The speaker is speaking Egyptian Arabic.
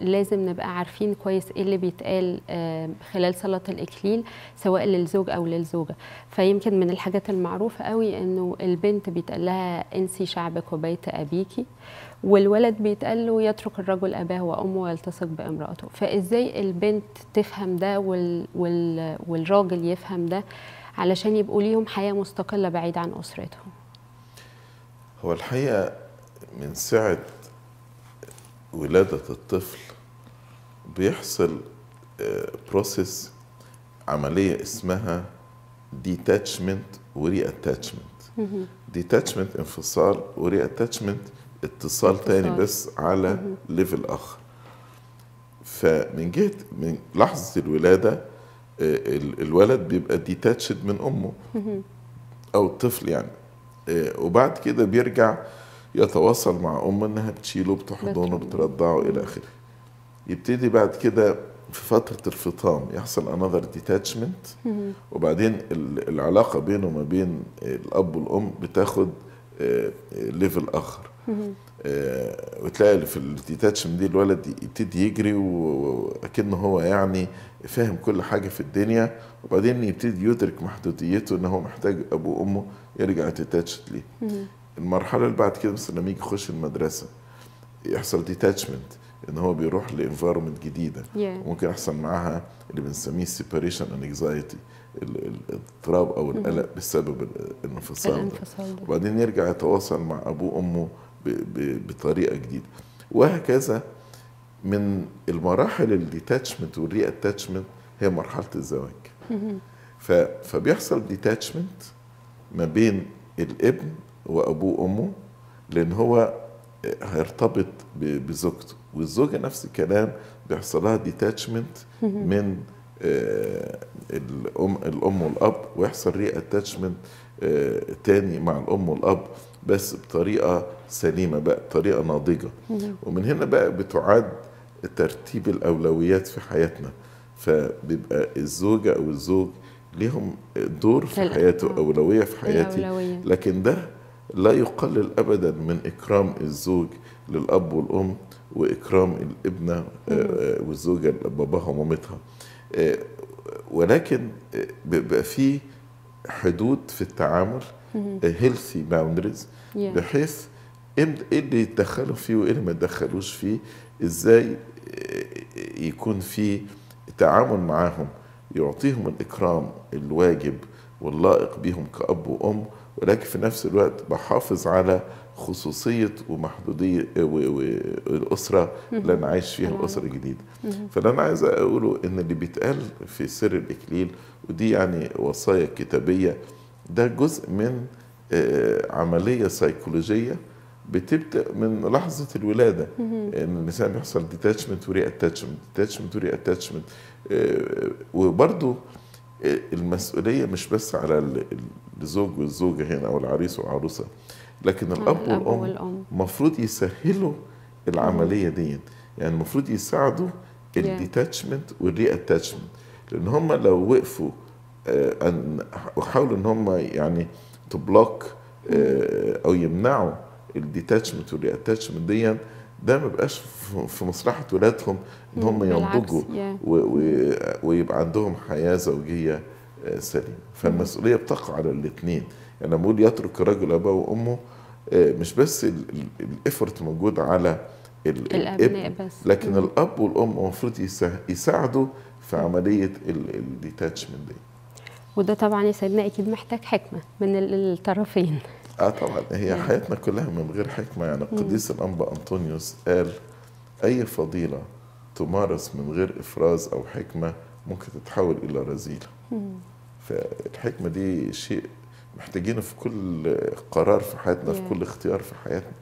لازم نبقى عارفين كويس ايه اللي بيتقال آه، خلال صلاة الإكليل سواء للزوج أو للزوجة فيمكن من الحاجات المعروفة قوي إنه البنت بيتقال لها انسي شعبك وبيت أبيكي والولد بيتقال له يترك الرجل أباه وأمه ويلتصق بامرأته فإزاي البنت تفهم ده وال وال والراجل يفهم ده علشان يبقوا ليهم حياة مستقلة بعيد عن أسرتهم هو الحقيقة من ساعة ولادة الطفل بيحصل بروسيس عملية اسمها detachment وري attachment detachment انفصال وري attachment اتصال تاني اتصال. بس على ليفل آخر فمن جهة من لحظة الولادة آه، ال- الولد بيبقى ديتاتشد من أمه أو الطفل يعني آه، وبعد كده بيرجع يتواصل مع أمه إنها بتشيله بتحضنه بتحضنه. بترضعه إلى آخره يبتدي بعد كده في فترة الفطام يحصل another detachment وبعدين ال- العلاقة بينه وما بين الأب والأم بتاخد ليفل آخر آه، وتلاقي في الديتاتشمنت دي الولد يبتدي يجري وكأنه هو يعني فاهم كل حاجة في الدنيا وبعدين يبتدي يدرك محدوديته ان هو محتاج ابوه وامه يرجع يتاتشد ليه المرحلة اللي بعد كده مثلا لما يجي يخش المدرسة يحصل ديتاتشمنت ان هو بيروح لانفايرمنت جديده Yeah. ممكن يحصل معاها اللي بنسميه سيبريشن انكزايتي الاضطراب او القلق بسبب الانفصال ده الانفصال ده وبعدين يرجع يتواصل مع ابوه وامه ب- ب- بطريقه جديده وهكذا من المراحل الديتاتشمنت والري اتاتشمنت هي مرحله الزواج ف- فبيحصل ديتاتشمنت ما بين الابن وابوه وامه لان هو هيرتبط ب- بزوجته والزوجه نفس الكلام بيحصل لها ديتاتشمنت من آه، الام الام والاب ويحصل ري اتاتشمنت تاني مع الام والاب بس بطريقه سليمه بقى بطريقه ناضجه ومن هنا بقى بتعاد ترتيب الاولويات في حياتنا فبيبقى الزوجه او الزوج ليهم دور في الأ- حياته آه. اولويه في حياتي الأولوية. لكن ده لا يقلل ابدا من اكرام الزوج للاب والام واكرام الابنه آه، آه، والزوجه لباباها ومامتها آه، ولكن آه، بيبقى في حدود في التعامل هيلثي باوندريز Yeah. بحيث إم- ايه اللي يتدخلوا فيه وايه اللي ما يتدخلوش فيه ازاي آه، يكون في تعامل معاهم يعطيهم الاكرام الواجب واللائق بيهم كاب وام ولكن في نفس الوقت بحافظ على خصوصيه ومحدوديه و- و- الاسره اللي انا عايش فيها الاسره الجديده فاللي انا عايز اقوله ان اللي بيتقال في سر الاكليل ودي يعني وصايا كتابيه ده جزء من آه، عمليه سيكولوجيه بتبدا من لحظه الولاده ان الانسان بيحصل ديتاتشمنت وري اتاتشمنت ديتاتشمنت وري اتاتشمنت وبرده المسؤوليه مش بس على ال- الزوج والزوجه هنا او العريس والعروسه لكن الاب الأب والام والأم. المفروض يسهلوا العمليه دي يعني المفروض يساعدوا الديتاتشمنت والري اتاتشمنت لان هم لو وقفوا آه، ان وحاولوا ان هم يعني تبلوك او يمنعوا الديتاتشمنت والري اتاتشمنت دي ده ما بقاش في- في مصلحه ولادهم ان هم بالعكس، ينضجوا yeah. و- و- ويبقى عندهم حياه زوجيه آه، سليمه فالمسؤوليه بتقع على الاثنين يعني لما بقول يترك الرجل اباه وامه آه، مش بس الايفورت موجود على ال- الأبناء الابن بس. لكن الاب والام المفروض يسا- يساعدوا في عمليه الديتاتشمنت دي وده طبعا يا سيدنا اكيد محتاج حكمه من ال- الطرفين اه طبعا هي حياتنا كلها من غير حكمه يعني القديس الانبا انطونيوس قال اي فضيله تمارس من غير افراز او حكمه ممكن تتحول الى رذيله فالحكمه دي شيء محتاجينه في كل قرار في حياتنا في Yeah. كل اختيار في حياتنا